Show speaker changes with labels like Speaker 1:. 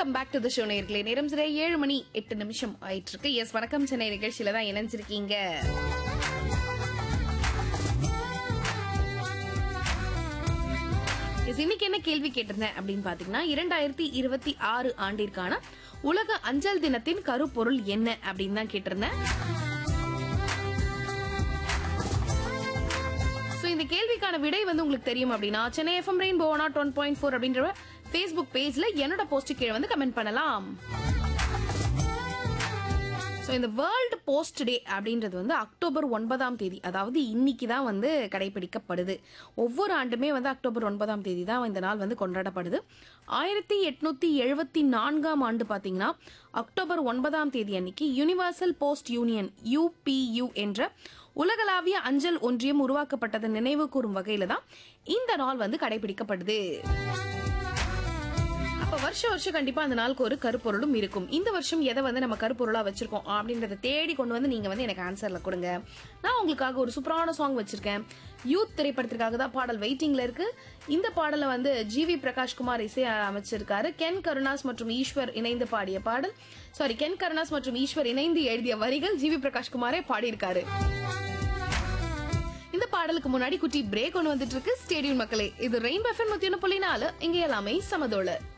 Speaker 1: welcome back to the show நேர்களே நேரம் சரியா ஏழு மணி எட்டு நிமிஷம் ஆயிட்டு இருக்கு எஸ் வணக்கம் சென்னை நிகழ்ச்சியில தான் இணைஞ்சிருக்கீங்க Yes, இன்னைக்கு என்ன கேள்வி கேட்டிருந்தேன் அப்படின்னு பாத்தீங்கன்னா இரண்டாயிரத்தி இருபத்தி ஆறு ஆண்டிற்கான உலக அஞ்சல் தினத்தின் கருப்பொருள் என்ன அப்படின்னு தான் கேட்டிருந்தேன் சோ இந்த கேள்விக்கான விடை வந்து உங்களுக்கு தெரியும் அப்படின்னா சென்னை எஃப்எம் ரெயின் போனா டொன் பாயிண்ட் ஃபோர் அப்படின்ற ஃபேஸ்புக் பேஜ்ல என்னோட போஸ்ட் கீழே வந்து கமெண்ட் பண்ணலாம் ஸோ இந்த வேர்ல்டு போஸ்ட் டே அப்படின்றது வந்து அக்டோபர் ஒன்பதாம் தேதி அதாவது இன்னைக்கு தான் வந்து கடைபிடிக்கப்படுது ஒவ்வொரு ஆண்டுமே வந்து அக்டோபர் ஒன்பதாம் தேதி தான் இந்த நாள் வந்து கொண்டாடப்படுது ஆயிரத்தி எட்நூத்தி எழுபத்தி நான்காம் ஆண்டு பார்த்தீங்கன்னா அக்டோபர் ஒன்பதாம் தேதி அன்னைக்கு யுனிவர்சல் போஸ்ட் யூனியன் யூபியு என்ற உலகளாவிய அஞ்சல் ஒன்றியம் உருவாக்கப்பட்டதை நினைவு கூறும் வகையில தான் இந்த நாள் வந்து கடைபிடிக்கப்படுது அப்ப வருஷம் வருஷம் கண்டிப்பா அந்த நாளுக்கு ஒரு கருப்பொருளும் இருக்கும் இந்த வருஷம் எதை வந்து நம்ம கருப்பொருளா வச்சிருக்கோம் அப்படின்றத தேடி கொண்டு வந்து நீங்க வந்து எனக்கு ஆன்சர்ல கொடுங்க நான் உங்களுக்காக ஒரு சூப்பரான சாங் வச்சிருக்கேன் யூத் திரைப்படத்திற்காக தான் பாடல் வெயிட்டிங்ல இருக்கு இந்த பாடலை வந்து ஜிவி பிரகாஷ்குமார் இசை அமைச்சிருக்காரு கென் கருணாஸ் மற்றும் ஈஸ்வர் இணைந்து பாடிய பாடல் சாரி கென் கருணாஸ் மற்றும் ஈஸ்வர் இணைந்து எழுதிய வரிகள் ஜிவி பிரகாஷ்குமாரே பாடியிருக்காரு இந்த பாடலுக்கு முன்னாடி குட்டி பிரேக் ஒன்று வந்துட்டு இருக்கு ஸ்டேடியம் மக்களே இது ரெயின் பஃபன் நூத்தி ஒன்று புள்ளி நாலு இங்க எல்லாமே சமதோள